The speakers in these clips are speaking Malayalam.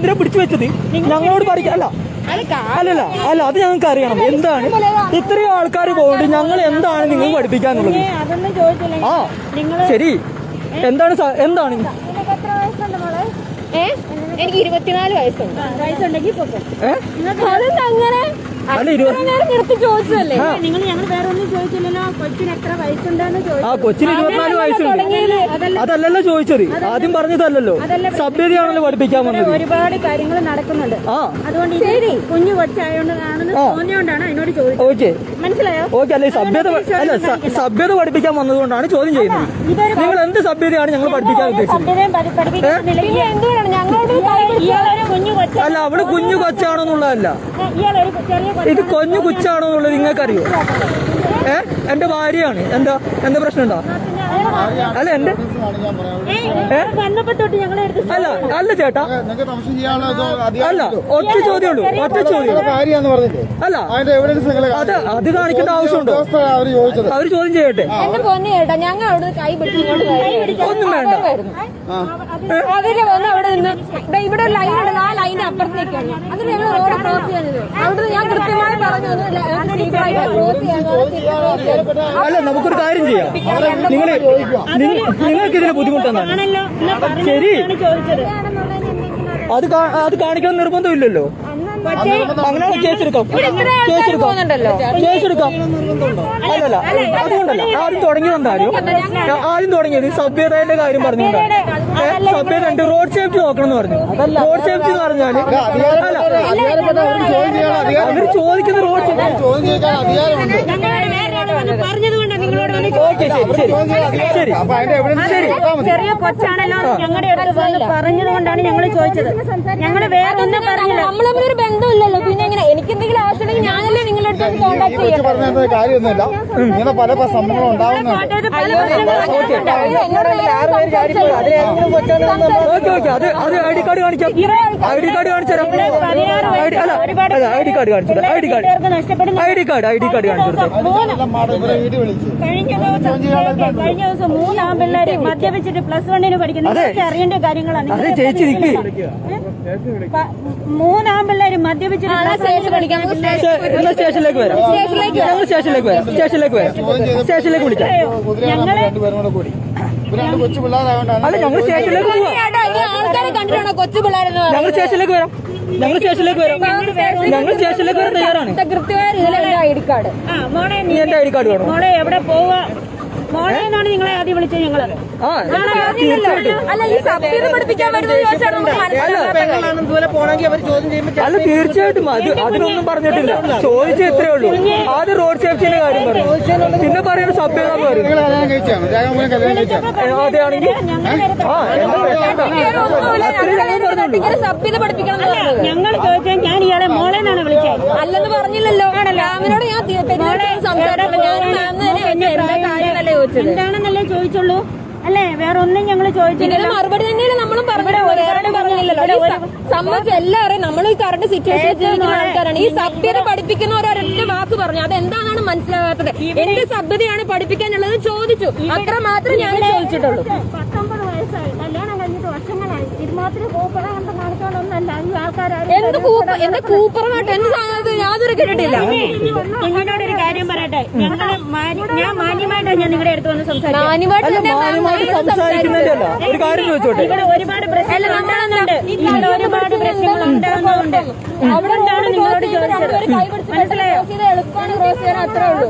എന്തിനാ പിടിച്ചു വെച്ചത് ഞങ്ങളോട് പഠിക്കാം അല്ല അല്ലല്ല അല്ല അത് ഞങ്ങൾക്ക് അറിയണം എന്താണ് ഇത്രയും ആൾക്കാർ പോയിട്ട് ഞങ്ങൾ എന്താണ് നിങ്ങൾ പഠിപ്പിക്കാന്നുള്ളത് അതൊന്നും ചോദിച്ചില്ല ആ ശരി എന്താണ് സ- എന്താണ് ഏ എനിക്ക് ഇരുപത്തിനാല് വയസ്സുണ്ട് വയസ്സുണ്ടെങ്കിൽ പൊക്കോ ഏ അതെന്താ അങ്ങനെ അല്ല ഇരുപത് നേരം നിർത്തി ചോദിച്ചതല്ലേ ആ. നിങ്ങൾ ഞങ്ങൾ വേറെ ഒന്നും ചോദിച്ചില്ലല്ലോ കൊച്ചിന് എത്ര വയസ്സുണ്ടെന്ന് ആ ചോദിച്ചു കൊച്ചിന് ഇരുപത്തിനാല് വയസ്സുണ്ട് അതല്ലല്ലോ ചോദിച്ചത് ആദ്യം പറഞ്ഞതല്ലല്ലോ സഭ്യതയാണല്ലോ പഠിപ്പിക്കാൻ വന്നത് ഒരുപാട് കാര്യങ്ങൾ നടക്കുന്നുണ്ട് ആ അതുകൊണ്ട് ഇത് കുഞ്ഞു കൊച്ചായോണ്ടാണെന്ന് ആ. തോന്നിയോണ്ടാണ് എന്നോട് ചോദിച്ചത് ഓക്കെ മനസ്സിലായോ ഓക്കെ അല്ലെ സഭ്യത അല്ല സ- സഭ്യത പഠിപ്പിക്കാൻ വന്നതുകൊണ്ടാണ് ചോദ്യം ചെയ്യുന്നത് ഇതൊരു നിങ്ങൾ എന്ത് സഭ്യതയാണ് ഞങ്ങൾ പഠിപ്പിക്കാൻ ഉദ്ദേശിച്ചത് സഭ്യതയും പഠി- പഠിപ്പിക്കുന്നില്ല പിന്നെ എന്തുകൊണ്ടാണ് ഞങ്ങളോട് ഇയാളൊരു കുഞ്ഞു കൊച്ച അല്ല അവള് കുഞ്ഞു കൊച്ചാണോ എന്നുള്ളതല്ല ഇയാളൊരു ചെറിയ ഇത് കുഞ്ഞു കൊച്ചാണോ എന്നുള്ളത് നിങ്ങൾക്കറിയോ ഏ എന്റെ ഭാര്യയാണ് എന്താ എന്താ പ്രശ്നം ഉണ്ടോ അല്ല എന്റെ ഏ വന്നപ്പോ തൊട്ട് ഞങ്ങളെ എടുത്ത് അല്ല അല്ല ചേട്ടാ നിങ്ങൾക്ക് സംശയം ചെയ്യാനുള്ള ഇത് അധികാരം അല്ല ഒറ്റ ചോദ്യമുള്ളൂ ഒറ്റ ചോദ്യം നിങ്ങളുടെ ഭാര്യയാന്ന് പറഞ്ഞില്ലേ അല്ല അതിന്റെ എവിഡൻസ് നിങ്ങൾ അത് അത് കാണിക്കേണ്ട ആവശ്യമുണ്ടോ അവർ ചോദിച്ചത് അവര് ചോദ്യം ചെയ്യട്ടെ എന്റെ പൊന്നെ ചേട്ടാ ഞങ്ങൾ അവിടെ കൈ പിടിച്ച് ഇങ്ങോട്ട് വരുവായിരുന്നു. ഒന്നും വേണ്ട അവര് വന്ന് അവിടെ നിന്ന് ദേ ഇവിടെ ഒരു ലൈൻ ഉണ്ട് ആ ലൈനിന്റെ അപ്പുറത്തേക്കാണ് അതിന് ഞങ്ങൾ റോഡ് ക്രോസ് ചെയ്യുന്നത് അവിടുന്ന് ഞാൻ കൃത്യമായി പറഞ്ഞു ഒന്ന് ല- ക്രോസ് ചെയ്യാൻ അല്ല നമുക്കൊരു കാര്യം ചെയ്യാം നിങ്ങൾ നിങ്ങൾക്ക് ഇതിന് ബുദ്ധിമുട്ടെന്താണ് ആണല്ലോ എന്നാ പറഞ്ഞതാണ് ശരി ചോദിച്ചത് അത് കാ- അത് കാണിക്കണം നിർബന്ധമില്ലല്ലോ അങ്ങനെയാണ് കേസെടുക്കാം കേസെടുക്കാം പോകുന്നുണ്ടല്ലോ കേസെടുക്കാം അല്ലല്ല അതുകൊണ്ടല്ല ആദ്യം തുടങ്ങിയതെന്തായാലും ആദ്യം തുടങ്ങിയത് സഭ്യതയുടെ കാര്യം പറഞ്ഞുകൊണ്ടാണ് ഏ, സഭ്യത ഉണ്ട് റോഡ് സേഫ്റ്റി നോക്കണം എന്ന് പറഞ്ഞു റോഡ് സേഫ്റ്റി എന്ന് പറഞ്ഞാല് അല്ല അധികാരപ്പെട്ട അവർക്ക് ചോദ്യം ചെയ്യാനുള്ള അധികാരം അവര് ചോദിക്കുന്ന റോഡ് സേഫ്റ്റി ചോദ്യം ചെയ്യാൻ അധികാരമുണ്ട് ഞങ്ങളോട് നേരിട്ട് വന്ന് പറഞ്ഞത് കൊണ്ടാണ് നിങ്ങളോട് വന്ന് ഓക്കെ ശരി ശരി ശരി അപ്പൊ അതിന്റെ എവിഡൻസ് കൊടുത്താൽ മതി ചെറിയ കൊച്ചാണല്ലോ എന്ന് ഞങ്ങളുടെ അടുത്ത് വന്ന് പറഞ്ഞത് കൊണ്ടാണ് ഞങ്ങൾ ചോദിച്ചത് ഞങ്ങൾ വേറെ ഒന്നും പറഞ്ഞില്ല നമ്മൾ തമ്മിൽ ഒരു ബന്ധമില്ലല്ലോ പിന്നെ എങ്ങനെ എനിക്ക് എന്തെങ്കിലും ആവശ്യമുണ്ടെങ്കിൽ ഞാനല്ലേ നിങ്ങളുടെ അടുത്ത് കോൺടാക്ട് വെച്ച് ചെയ്യണം പറഞ്ഞ കാര്യമൊന്നുമില്ല ഇങ്ങനെ പല പല സംഭവങ്ങളും ഉണ്ടാവുന്നുണ്ട് കോട്ടയത്ത് പല പ്രശ്നങ്ങളും ഓക്കെ ഓക്കെ അത് അത് ഐ ഡി കാർഡ് കാണിക്കാം ഐ ഡി കാർഡ് കാണിച്ചു തരാം ഐ ഡി അല്ല അല്ല ഐ ഡി കാർഡ് കാണിച്ചു തരാം ഐ ഡി കാർഡ് പേർക്ക് നഷ്ടപ്പെടുന്ന I D card I D card കാണിച്ചു തരാം എല്ലാം മാഡം ഇവരെ വീട്ടിൽ വിളിച്ചു കഴിഞ്ഞ ദിവസം കേക്ക്, കഴിഞ്ഞ ദിവസം മൂന്ന് ആൺപിള്ളേര് മദ്യപിച്ചിട്ട് പ്ലസ് വണ്ണിന് പഠിക്കുന്നു അതെ. നിങ്ങൾക്ക് അറിയേണ്ട കാര്യങ്ങളാണ് അതെ ചേച്ചി നിക്ക് പ- മൂന്ന് ആൺപിള്ളേര് മദ്യപിച്ചിട്ട് plus one ന് സ്റ്റേഷൻ പഠിക്കാൻ പഠിക്കുന്ന സ്റ്റേ- എന്നാ സ്റ്റേഷനിലേക്ക് വരാം ഞങ്ങൾ സ്റ്റേഷനിലേക്ക് വരാം സ്റ്റേഷനിലേക്ക് വരാം സ്റ്റേഷനിലേക്ക് വിളിക്കാം കുതിരയാണ് രണ്ടുപേരും കൂടെ കൂടി ഇവര് രണ്ട് കൊച്ചു പിള്ളേരായതുകൊണ്ടാണ് അല്ല ഞങ്ങൾ സ്റ്റേഷനിലേക്ക് പോവാം ആൾക്കാരെ കണ്ടിട്ടാണോ കൊച്ചു പിള്ളേരെന്ന് ഞങ്ങൾ സ്റ്റേഷനിലേക്ക് വരാം ഞങ്ങൾ സ്റ്റേഷനിലേക്ക് വരാം ഞങ്ങൾ സ്റ്റേഷനിലേക്ക് വരാൻ തയ്യാറാണ് പറയുന്നത് കൃത്യമായ രീതിയിലുള്ള ഐ ഡി കാർഡ് ആ മോളെ നീ എന്റെ ഐ ഡി കാർഡ് വേണം മോളെ എവിടെ പോവാ മോളെ എന്നാണ് നിങ്ങളെ ആദ്യം വിളിച്ചത് ഞങ്ങള് ആ തീർച്ചയായിട്ടും അല്ല ഈ സഭ്യത പഠിപ്പിക്കാൻ വരുന്നത് ചോദിച്ചാണ് നമുക്ക് മനസ്സിലാകാത്തത് അല്ല തീർച്ചയായിട്ടും അത് അതിനൊന്നും പറഞ്ഞിട്ടില്ല ചോദിച്ച ഇത്രേ ഉള്ളൂ ആദ്യം റോഡ് സേഫ്റ്റിന്റെ കാര്യം പറഞ്ഞു പിന്നെ പറയുന്നത് സഭ്യത എന്ന് പറയും നിങ്ങൾ കല്യാണം കഴിച്ചാണ് ജാഗമൂലം കല്യാണം കഴിച്ചാണ് അതെയാണെങ്കിൽ ആ എന്താ പ്രശ്നം അത്രയും ഞങ്ങൾ പറഞ്ഞുള്ളൂ ഇങ്ങനെ സഭ്യത പഠിപ്പിക്കണം എന്ന് പറഞ്ഞത് ഞങ്ങൾ ചോദിച്ചാൽ ഞാൻ ഇയാളെ മോളെ എന്നാണ് വിളിച്ചത് അല്ലെന്ന് പറഞ്ഞില്ലല്ലോ മാമിനോട് ഞാൻ തി- തെറ്റിദ്ധരിച്ച് സംസാരിച്ചില്ല ഞാൻ മാമിന് തന്നെ വെച്ച എന്താ കാര്യമല്ലേ ചോദിച്ചത് എന്താണെന്നല്ലേ ചോദിച്ചുള്ളൂ അല്ലേ വേറെ ഒന്നും ഞങ്ങൾ ചോദിച്ചില്ല ഇതിന് മറുപടി തന്നെയാണ് നമ്മളും പറഞ്ഞത് വേറെ പറഞ്ഞില്ലല്ലോ ഈ സ- സംബന്ധിച്ച് എല്ലാവരെയും നമ്മൾ ഈ കറണ്ട് സിറ്റുവേഷൻ ജീവിക്കുന്ന ആൾക്കാരാണ് ഈ സഭ്യത പഠിപ്പിക്കുന്ന ഒരൊറ്റ വാക്ക് പറഞ്ഞു അത് എന്താണെന്നാണ് മനസ്സിലാകാത്തത് എന്ത് സഭ്യതയാണ് പഠിപ്പിക്കാനുള്ളത് ചോദിച്ചു അത്ര മാത്രമേ ഞാൻ ചോദിച്ചിട്ടുള്ളൂ പത്തൊമ്പത് വയസ്സായി കല്യാണം കഴിഞ്ഞിട്ട് വർഷങ്ങളായി ഇതുമാത്രം കൂപ്പറാകണ്ട കാണിച്ചോണ്ടൊന്നല്ല ഈ ആൾക്കാരും എന്ത് കൂപ്പ എന്ത് കൂപ്പറമായിട്ട് എന്ത് സാധനത്തിൽ യാതൊരു കേട്ടിട്ടില്ല നിങ്ങളോട് ഒരു കാര്യം പറയട്ടെ ഞങ്ങള് മാന്യ- ഞാൻ മാന്യമായിട്ടാണ് ഞാൻ നിങ്ങളുടെ അടുത്ത് വന്ന് സംസാരിക്കുന്നത് മാന്യമായിട്ട് അല്ല തന്നെ മാം മാന്യമായിട്ട് മാന്യമായിട്ട് സംസാരിക്കുന്നതിന്റെ അല്ല ഒരു കാര്യം ചോദിച്ചോട്ടെ ഇവിടെ ഒരുപാട് പ്രശ്നങ്ങൾ ഉണ്ടാകുന്നുണ്ട് ഇവിടെ ഒരുപാട് പ്രശ്നങ്ങൾ ഉണ്ടാകുന്നുണ്ട് അവിടെ അതുകൊണ്ടാണ് നിങ്ങളോട് ചോദിച്ചത് മനസ്സിലായോ എളുപ്പമാണ് ക്രോസ് ചെയ്യാൻ അത്രേ ഉള്ളൂ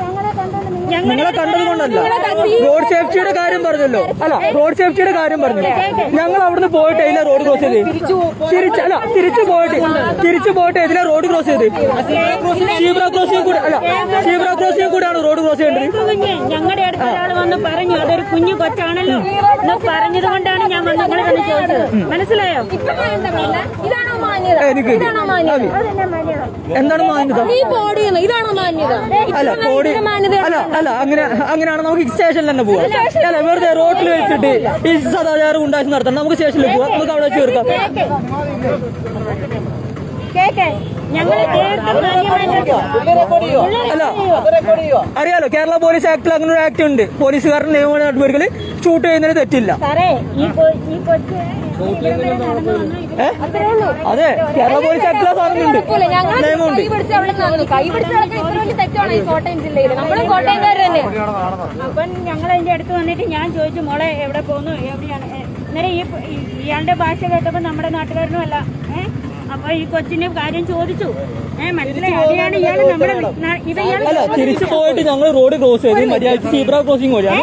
നിങ്ങളെ കണ്ടത് കൊണ്ടല്ല റോഡ് സേഫ്റ്റിയുടെ കാര്യം പറഞ്ഞല്ലോ അല്ല റോഡ് സേഫ്റ്റിയുടെ കാര്യം പറഞ്ഞല്ലോ ഞങ്ങൾ അവിടുന്ന് പോയിട്ട് ഇതിലെ റോഡ് ക്രോസ് ചെയ്ത് തിരിച്ച് അല്ല തിരിച്ചു പോയിട്ട് തിരിച്ചു പോയിട്ട് ഇതിലെ റോഡ് ക്രോസ് ചെയ്ത് സീബ്ര ക്രോസിംഗ് കൂടെ അല്ല സീബ്ര ക്രോസിംഗ് കൂടെയാണ് റോഡ് ക്രോസ് ചെയ്യേണ്ടത് കുഞ്ഞ് ഞങ്ങളുടെ അടുത്ത് ഒരാൾ വന്ന് പറഞ്ഞു അതൊരു കുഞ്ഞു കൊച്ചാണല്ലോ എന്ന് പറഞ്ഞത് കൊണ്ടാണ് ഞാൻ വന്ന് നിങ്ങളെ വന്ന് ചോദിച്ചത് മനസ്സിലായോ ഇപ്പൊ എന്താ പറയുന്നെ? ഇതാണോ മാന്യത എനിക്ക് ഇതാണോ മാന്യത എന്താണ് മാന്യത നീ പോടിയെന്ന് ഇതാണോ മാന്യത അല്ല ഇത്ര കോടി ഭയങ്കര മാന്യത അല്ല അല്ല അങ്ങനെ അങ്ങനെയാണ് നമുക്ക് സ്റ്റേഷനിൽ തന്നെ പോവാം അല്ല വെറുതെ റോഡിൽ വെച്ചിട്ട് ഈ സദാചാരം ഉണ്ടാക്കി നടത്തണം നമുക്ക് സ്റ്റേഷനിൽ പോവാം നമുക്ക് അവിടെ വെച്ച് തീർക്കാം കേക്ക് ഞങ്ങൾ തീർത്തും മാന്യമായിട്ട് അല്ല അറിയാലോ കേരള പോലീസ് ആക്ടിൽ അങ്ങനെ ഒരു ആക്ട് ഉണ്ട് പോലീസുകാരുടെ നിയമ നടപടികൾ ഷൂട്ട് ചെയ്യുന്നതിന് തെറ്റില്ല സാറേ ഈ കൊ- ഈ കൊച്ച് ഇവിടെ വരെ നടന്നു വന്നു ഇത് ഏ? അതെ കേരള പോലീസ് ആക്ടിൽ ആ സാധനമുണ്ട് ഞങ്ങൾ നിയമമുണ്ട് കൈ പിടിച്ച് അവിടെ നടന്നു കൈ പിടിച്ച് നടക്കാൻ ഇത്ര വലിയ തെറ്റാണ് ഈ കോട്ടയം ജില്ലയിൽ നമ്മളും കോട്ടയംകാർ തന്നെയാണ് അപ്പം ഞങ്ങൾ അതിന്റെ അടുത്ത് വന്നിട്ട് ഞാൻ ചോദിച്ചു മോളെ എവിടെ പോകുന്നു എവിടെയാണ് ഏ, അന്നേരം ഈ ഈ- ഇയാളുടെ ഭാഷ കേട്ടപ്പോൾ നമ്മുടെ നാട്ടുകാരനും അല്ല ഏഹ് അപ്പൊ ഈ കൊച്ചിന്റെ കാര്യം ചോദിച്ചു ഏഹ് മനസ്സിലായി അതെയാണ് ഇയാൾ നമ്മുടെ നാ- ഇത് ഇയാൾ അല്ല തിരിച്ചു പോയിട്ട് ഞങ്ങൾ റോഡ് ക്രോസ് ചെയ്ത് മര്യാദക്ക് സീബ്ര ക്രോസിംഗ് വഴിയാണ്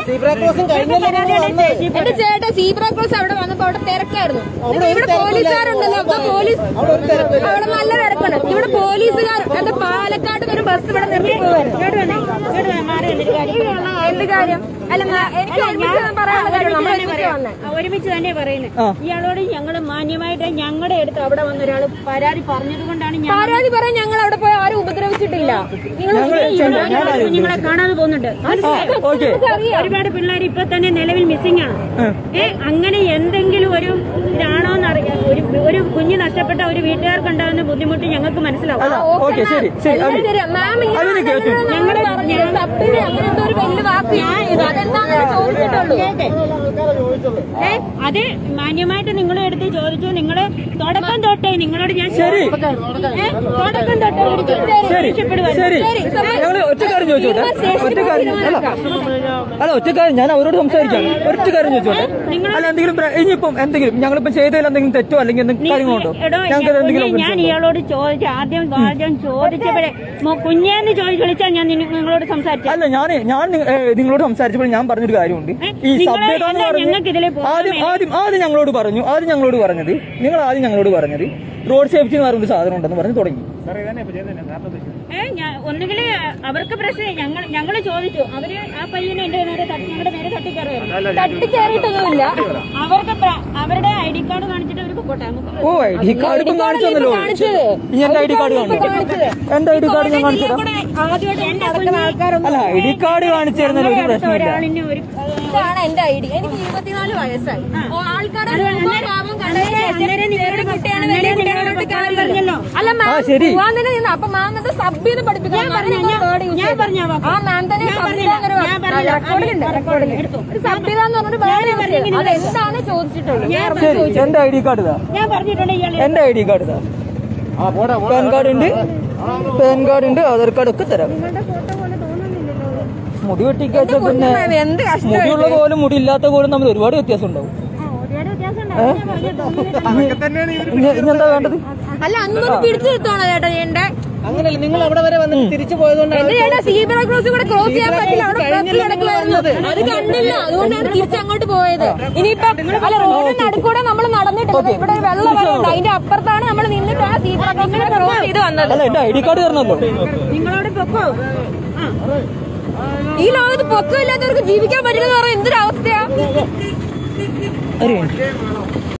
എന്റെ ചേട്ടാ സീബ്ര ക്രോസ് അവിടെ വന്നപ്പോ അവിടെ തിരക്കായിരുന്നു എന്നിട്ട് ഇവിടെ പോലീസുകാരുണ്ടല്ലോ അപ്പൊ പോലീസ് അവിടെ നല്ല തിരക്കാണ് ഇവിടെ പോലീസുകാർ എന്താ പാലക്കാട് ഒരു ബസ് ഇവിടെ നിർത്തി പോവായിരുന്നു ഇങ്ങോട്ട് വന്നേ, ഇങ്ങോട്ട് വന്നേ, മാറി വന്നേ, ഒരു കാര്യം പറയാം. എന്ത് കാര്യം അല്ല മ- എനിക്ക് ഒരുമിച്ച് പറയാനുള്ള കാര്യം നമ്മൾ ഒരുമിച്ച് വന്നേ ആ, ഒരുമിച്ച് തന്നെ പറയുന്നത് ആ. ഇയാളോട് ഞങ്ങൾ മാന്യമായിട്ട് ഞങ്ങളുടെ അടുത്ത് അവിടെ വന്ന ഒരാൾ പരാതി പറഞ്ഞത് കൊണ്ടാണ് ഞാൻ പരാതി പറയാൻ ഞങ്ങൾ അവിടെ പോയി ആരും ഉപദ്രവിച്ചിട്ടില്ല നിങ്ങൾ കുഞ്ഞുങ്ങളെ കാണാതെ പോകുന്നുണ്ട് ഓക്കെ ഒരുപാട് പിള്ളേർ ഇപ്പൊ തന്നെ നിലവിൽ മിസ്സിംഗ് ആണ് ഏ അങ്ങനെ എന്തെങ്കിലും ഒരു ഇതാണോന്നറിയാം ഒരു ഒരു കുഞ്ഞ് നഷ്ടപ്പെട്ട ഒരു വീട്ടുകാർക്ക് ഉണ്ടാകുന്ന ബുദ്ധിമുട്ട് ഞങ്ങൾക്ക് മനസ്സിലാവും അല്ല ഓക്കെ ശരി ശരി അത് ശരി മാം അതിന് കേട്ടു ഞങ്ങൾ പറഞ്ഞു സബ്സിഡി അങ്ങനെ എന്തോ ഒരു വലിയ വാക്ക് അതെന്താണെന്ന് ചോദിച്ചിട്ടുള്ളൂ ഏ അത് മാന്യമായിട്ട് നിങ്ങളെ എടുത്ത് ചോദിച്ചു നിങ്ങള് തുടക്കം തൊട്ടേ നിങ്ങളോട് ഞാൻ ശരി. ഏ, തുടക്കം തൊട്ടേ വിളിച്ചു ശരി രക്ഷപ്പെടുവായിരുന്നു. ശരി ഞങ്ങൾ ഒറ്റ കാര്യം ചോദിച്ചോട്ടെ ഒറ്റ കാര്യം അല്ല അല്ല ഒറ്റ കാര്യം ഞാൻ അവരോട് സംസാരിക്കാം ഒറ്റ കാര്യം ചോദിച്ചോട്ടെ അല്ല എന്തെങ്കിലും പ്ര- ഇനിയിപ്പം എന്തെങ്കിലും ഞങ്ങളിപ്പം ചെയ്തതിൽ എന്തെങ്കിലും തെറ്റോ അല്ലെങ്കിൽ എന്തെങ്കിലും കാര്യങ്ങളുണ്ടോ എടോ, ഞങ്ങൾക്ക് ഞാൻ- എന്തെങ്കിലും കുഞ്ഞെ, ഞാൻ ഇയാളോട് ചോദിച്ചു ആദ്യം ആദ്യം ചോദിച്ചപ്പോഴേ മോ- കുഞ്ഞേന്ന് ചോദിച്ചു വിളിച്ചാൽ ഞാൻ നിന്ന- നിങ്ങളോട് സംസാരിച്ചു അല്ല ഞാൻ ഞാൻ നി- ഏ, നിങ്ങളോട് സംസാരിച്ചപ്പോൾ ഞാൻ പറഞ്ഞൊരു കാര്യമുണ്ട് ഈ നിങ്ങളെ സഭ്യത എന്ന് എന്താ പറഞ്ഞ് ഞങ്ങൾക്ക് ഇതിലെ പോകാൻ ആദ്യം ആദ്യം ആദ്യം ഞങ്ങളോട് പറഞ്ഞു ആദ്യം ഞങ്ങളോട് പറഞ്ഞത് നിങ്ങൾ ആദ്യം ഞങ്ങളോട് പറഞ്ഞത് റോഡ് സേഫ്റ്റി എന്ന് പറയുന്ന ഒരു സാധനം ഉണ്ടെന്ന് പറഞ്ഞ് തുടങ്ങി ഏ ഞാൻ ഒന്നുകിൽ അവർക്ക് പ്രശ്നം ഞങ്ങൾ ഞങ്ങൾ ചോദിച്ചു അവര് ആ പയ്യനെ എന്റെ നേരെ തട്ടി ഞങ്ങളുടെ നേരെ തട്ടിക്കയറുമായിരുന്നു തട്ടിക്കേറിയിട്ടൊന്നുമില്ല അവർക്ക് പ്ര- അവരുടെ ഐ ഡി കാർഡ് കാണിച്ചിട്ട് അവർക്ക് പോട്ടെ നമുക്ക് ഓ ഐ ഡി കാർഡ് ഇപ്പം കാണിച്ചു തന്നല്ലോ കാണിച്ചത്. ഇനി എന്റെ ഐ ഡി കാർഡ് കാണിച്ചു എന്റെ ഐ ഡി കാർഡ് ഞാൻ കാണിച്ചു തരാം ആദ്യമായിട്ട് നടക്കുന്ന ആൾക്കാരൊന്നും അല്ല ഐ ഡി കാർഡ് കാണിച്ചു തരുന്നതിൽ ഒരു പ്രശ്നമില്ല ഒരാളിന് ഒരു ഇതാണ് എന്റെ ഐ ഡി എനിക്ക് ഇരുപത്തിനാല് വയസ്സായി ഓ, ആൾക്കാരെ മുഖഭാവം കണ്ടതിന് ശേഷം ചെറിയ കുട്ടിയാണ് വലിയ കുട്ടികളോട് കാര്യമില്ലല്ലോ അല്ല ആ, മാം ശരി. പോവാൻ തന്നെ നിന്ന് അപ്പൊ മാം എന്താ സബ് ചെയ്ത് പഠിപ്പിക്കണം മാം പറഞ്ഞ- എന്തോ word use ഞാൻ ചെയ്തു. പറഞ്ഞ വാക്ക്. ആ മാം തന്നെ ഞാൻ സബ് പറഞ്ഞില്ല. ചെയ്താന്നൊരു ഞാൻ വാക്ക്. പറഞ്ഞില്ല. ആ, റെക്കോർഡിലുണ്ട് റെക്കോർഡിലുണ്ട് ഒരു സബ് ചെയ്താന്ന് പറഞ്ഞൊരു വേർഡ് use ചെയ്തു. അതെന്താണ് ചോദിച്ചിട്ടുള്ളൂ വേറെ ശരി എന്റെ ഐ ഡി കാർഡ് ഇതാ ഞാൻ പറഞ്ഞിട്ടുണ്ട് ഇയാൾ എന്റെ ഐ ഡി കാർഡ് ഇതാ പാൻ കാർഡ് ഉണ്ട് പാൻ കാർഡ് ഉണ്ട് ആധാർ കാർഡ് ഒക്കെ തരാം മുടി വെട്ടിക്കാച്ച പിന്നെ എന്ത് കഷ്ടം മുടിയുള്ള കോലും മുടി ഇല്ലാത്ത കോലും തമ്മിൽ ഒരുപാട് വ്യത്യാസം ഉണ്ടാവും ഒരുപാട് വ്യത്യാസം ഉണ്ട് അതാ ഞാൻ പറഞ്ഞത്. ഇനി ഇനി എന്താ വേണ്ടത് അല്ല അന്നൊന്ന് പിടിച്ചു നിർത്തണോ ചേട്ടാ എന്റെ അങ്ങനെയല്ല നിങ്ങൾ അവിടെ വരെ വന്ന് തിരിച്ചു പോയതുകൊണ്ട് എന്റെ ചേട്ടാ സീബ്ര ക്രോസ് കൂടെ ക്രോസ് ചെയ്യാൻ പറ്റില്ല അവിടെ ബസ് കിടക്കുമായിരുന്നു അത് കണ്ടില്ല അതുകൊണ്ടാണ് തിരിച്ചങ്ങോട്ട് പോയത് ഇനിയിപ്പൊ അല്ല റോഡിന് നടുക്കൂടെ നമ്മൾ നടന്നിട്ടില്ല ഇവിടെ ഒരു വെള്ളം വരണ്ട് അതിന്റെ അപ്പുറത്താണ് നമ്മൾ നിന്നിട്ടാണ് സീബ്ര ക്രോസ് കൂടെ ക്രോസ് ചെയ്ത് വന്നത് അല്ല എന്റെ ഐ ഡി കാർഡ് തരണല്ലോ നിങ്ങളോട് പൊക്കോ ആ ഈ ലോകത്ത് പൊക്കമില്ലാത്തവർക്ക് ജീവിക്കാൻ പറ്റില്ലെന്ന് പറയാൻ എന്തൊരു അവസ്ഥയാ ഒരു മിനിറ്റ്